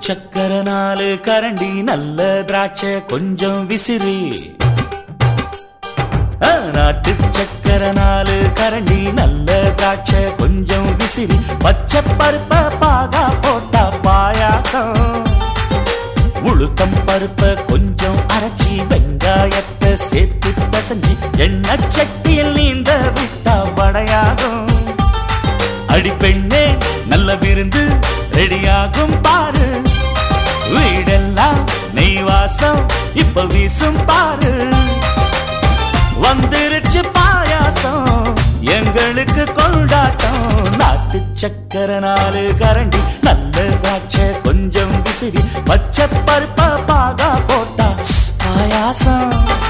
சக்கர நாலு கரண்டி நல்ல திராட்சை கொஞ்சம் விசிறி ஆ, நாட்டு சக்கர நாலு கரண்டி நல்ல திராட்சை கொஞ்சம் விசிறி பச்சை பருப்ப பாகா போட்டா பாயாசம் உளுத்தம் பருப்ப கொஞ்சம் அரைச்சி வெங்காயத்தை சேர்த்து பசஞ்சி எண்ணெய் சட்டியில் நீந்த விட்டா வடையாகும் அடி பெண்ணே நல்ல விருந்து ரெடியாகும் பாரு வீடெல்லாம் நெய் வாசம் இப்ப வீசும் பாரு வந்துருச்சு பாயாசம் எங்களுக்கு கொண்டாட்டம் நாட்டு சக்கர நாலு கரண்டி நல்ல திராட்சை கொஞ்சம் விசிறி பச்சை பருப்ப பாகா போட்டா பாயாசம்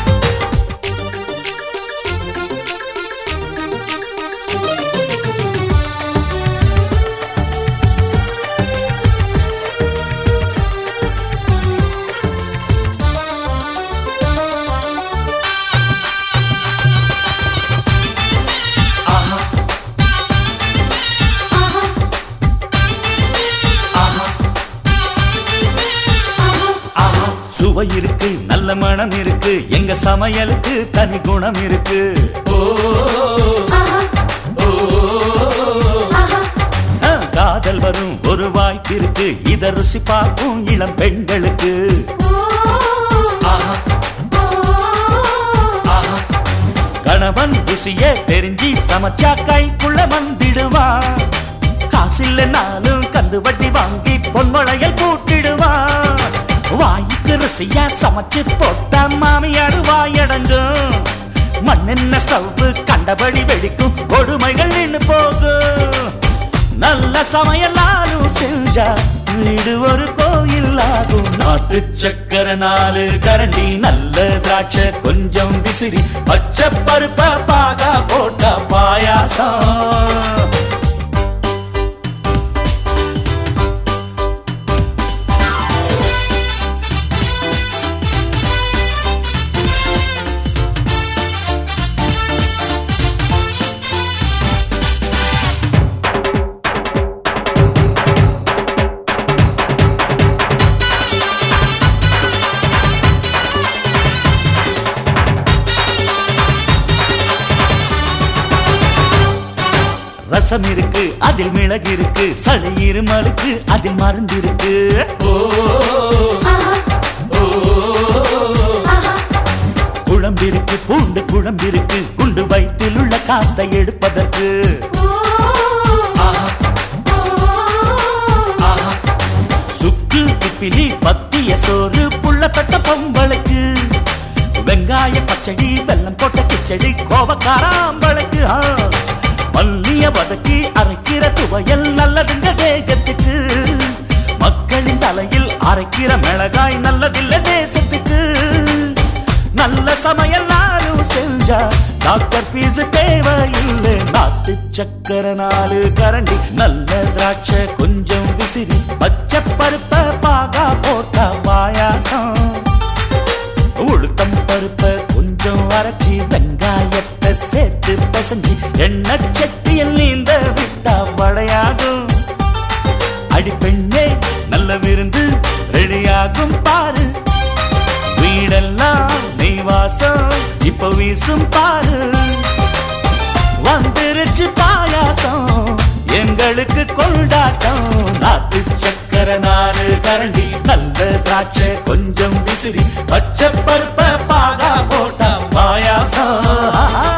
சுவை இருக்கு நல்ல மனம் இருக்கு எங்க சமையலுக்கு தனி குணம் இருக்கு ஆ, காதல் வரும் ஒரு வாய்ப்பு இருக்கு இத ருசி பார்க்கும் இளம் பெண்களுக்கு கணவன் ருசியே தெரிஞ்சு சமைச்சா கைக்குள்ள வந்திடுவான் காசில்லைனாலும் கந்து வட்டி வாங்கி பொன்மழையில் கூட்டிடுவான் வாய்க்கு ருசியா சமைச்சு போட்டா மாமியார் வாயடங்கும் மண்ணெண்ண ஸ்டவ்வு கண்டபடி வெடிக்கும் கொடுமைகள் நின்னு போகும் நல்ல சமையலாலும் செஞ்சா வீடு ஒரு கோயில் ஆகும் நாட்டு சக்கர நாலு கரண்டி நல்ல திராட்சை கொஞ்சம் விசிறி பச்சை பருப்ப பாகா போட்ட பாயாசம் ரசம் இருக்கு அதில் மிளகு இருக்கு சளி இருமலுக்கு அதில் மருந்து இருக்கு குழம்பிருக்கு பூண்டு குழம்பிருக்கு குண்டு வயிற்றில் உள்ள காத்தை எடுப்பதற்கு சுக்கு திப்பிலி பத்திய சோறு புள்ளப்பட்ட பொம்பளைக்கு வெங்காய பச்சடி வெல்லம் போட்ட கிச்சடி கோவக்காராம்பளைக்கு ஆ. மல்லிய வதக்கி அரைக்கிற துவையல் நல்லதுங்க தேகத்துக்கு மக்களின் தலையில் அரைக்கிற மிளகாய் நல்லதில்ல தேசத்துக்கு நல்ல சமையல் நானும் செஞ்சா டாக்டர் பீஸ் தேவையில்லை நாட்டு சக்கர நாலு கரண்டி நல்ல திராட்சை கொஞ்சம் விசிறி பச்சை பருப்ப பாகா போட்டா பாயாசம் உளுத்தம் பருப்ப கொஞ்சம் அரைச்சி வெங்காயத்தை சேர்த்து பசஞ்சி எண்ணெய் சட்டியில் நீந்த விட்டா வடையாகும் அடி பெண்ணே நல்ல விருந்து ரெடியாகும் பாரு வீடெல்லாம் நெய் வாசம் இப்ப வீசும் பாரு வந்துருச்சு பாயாசம் எங்களுக்கு கொண்டாட்டம் நாட்டு சக்கர நாலு கரண்டி நல்ல திராட்சை கொஞ்சம் விசிறி பச்சை பருப்ப பாகா போட்ட பாயாசம்